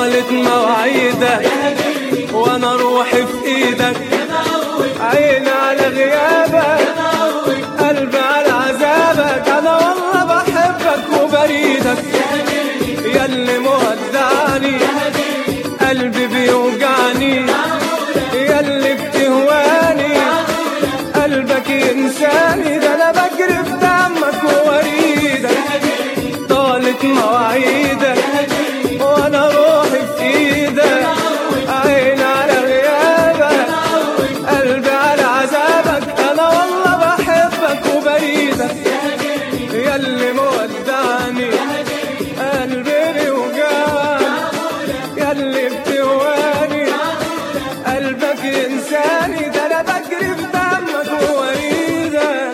طالت مواعيدك وانا روحي في ايدك عيني على غيابك قلبي على عذابك انا والله بحبك وبريدك ياللي مودعني قلبي بيوجعني ياللي بتهواني قلبك ينساني ده انا بجري في دمك ووريدك طالت مواعيدك وانا روحي في ايدك عين على غيابك قلبي على عذابك انا والله بحبك وبريدك ياللي مودعني قلبي بيوجعني ياللي بتهواني قلبك ينساني ده انا بجري في دمك ووريدك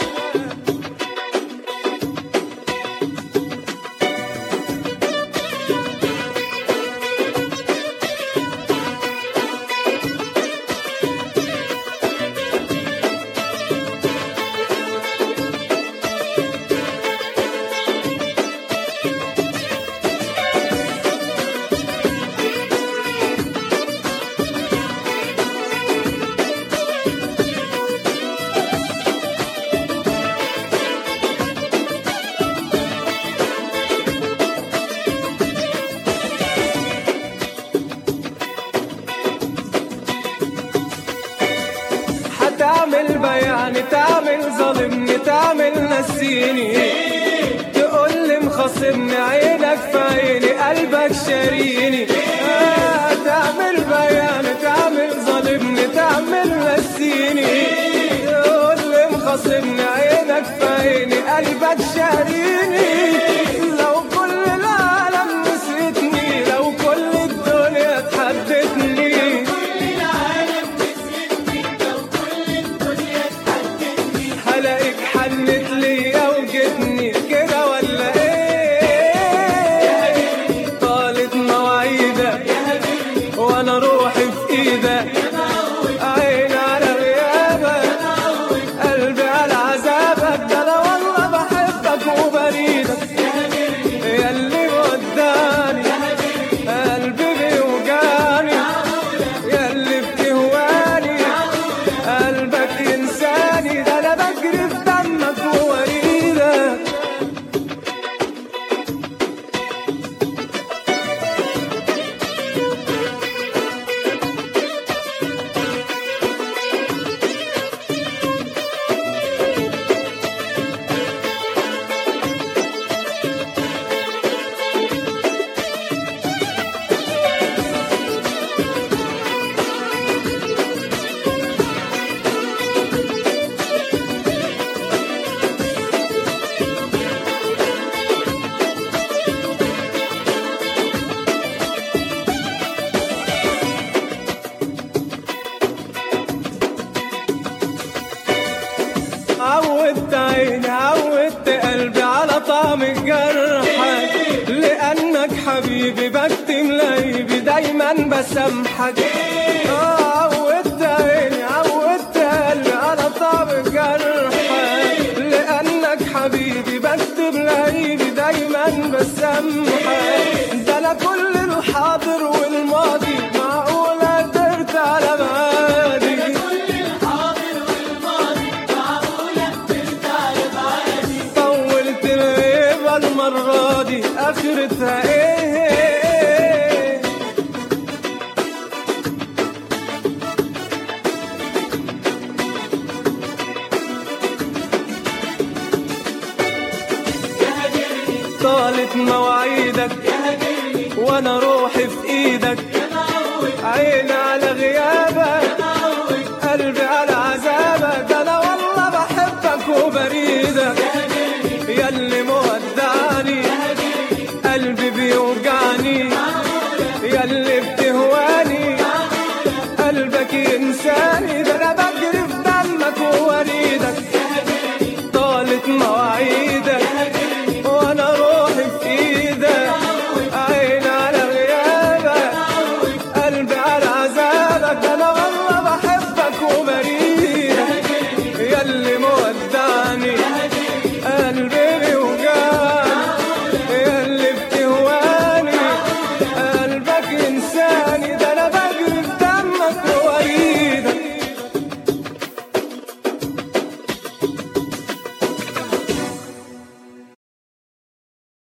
هتعمل بيعني تعمل ظالمني تعمل نسيني تقول لي مخاصمني عينك في عيني قلبك شاريني آه، تعمل بيعني تعمل ظالمني تعمل نسيني تقول لي مخاصمني عينك في عيني قلبك شاريني لو كل العالم نسيتني لو كل الدنيا تحدتني هلاقيك حنت ليا وجتني كده ولا ايه طالت مواعيدك وانا روحي في ايدك عين على غيابك قلبي على عذابك ده انا والله بحبك وبريدك ياللي وداني قلبي بيوجعني ياللي بتهواني قلبك ينساني ده انا بجري في دمك ووريدك عودت عيني عودت قلبي على طعم جرحك لأنك حبيبي بكتم لعيبي دايما بسامحك آه، عودت عيني عودت قلبي على طعم جرحك لأنك حبيبي بكتب لعيبي دايما بسامحك ده أنا كل الحاضر والماضي معقولة قدرت على بعادي طولت الغيبة المرة دي آخرتها إيه طالت مواعيدك وانا روحي في ايدك عين على غيابك